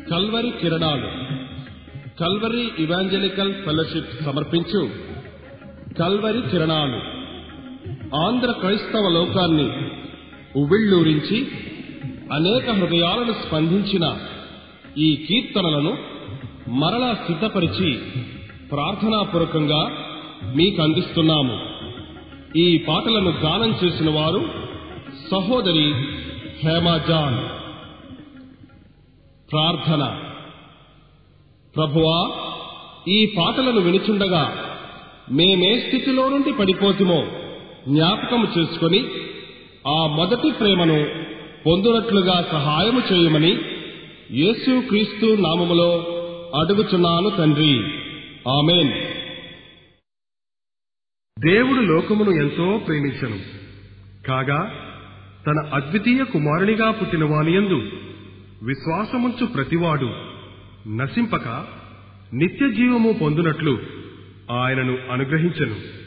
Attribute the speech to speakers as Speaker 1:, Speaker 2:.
Speaker 1: Calvary కిరణాలు Calvary evangelical fellowship సమర్పించు Calvary కిరణాలు ఆంధ్ర క్రైస్తవ లోకాన్ని ఉవ్విళ్ళూరించి అనేక హృదయాలను స్పందించిన ఈ కీర్తనలను మరలా సిద్ధపరిచి ప్రార్థనాపూర్వకంగా మీకు అందిస్తున్నాము ఈ పాటలను గానం చేసిన వారు సహోదరి హేమాజాన్ ప్రార్థన ప్రభువా ఈ పాటలను వినుచుండగా మేమే స్థితిలో నుండి పడిపోతుమో జ్ఞాపకము చేసుకొని ఆ మొదటి ప్రేమను పొందునట్లుగా సహాయము చేయమని యేసు క్రీస్తు నామములో అడుగుచున్నాను తండ్రి ఆమెన్
Speaker 2: దేవుడు లోకమును ఎంతో ప్రేమించను కాగా తన అద్వితీయ కుమారునిగా పుట్టిన వానియందు విశ్వాసముంచు ప్రతివాడు నశింపక నిత్య జీవము పొందునట్లు ఆయనను అనుగ్రహించను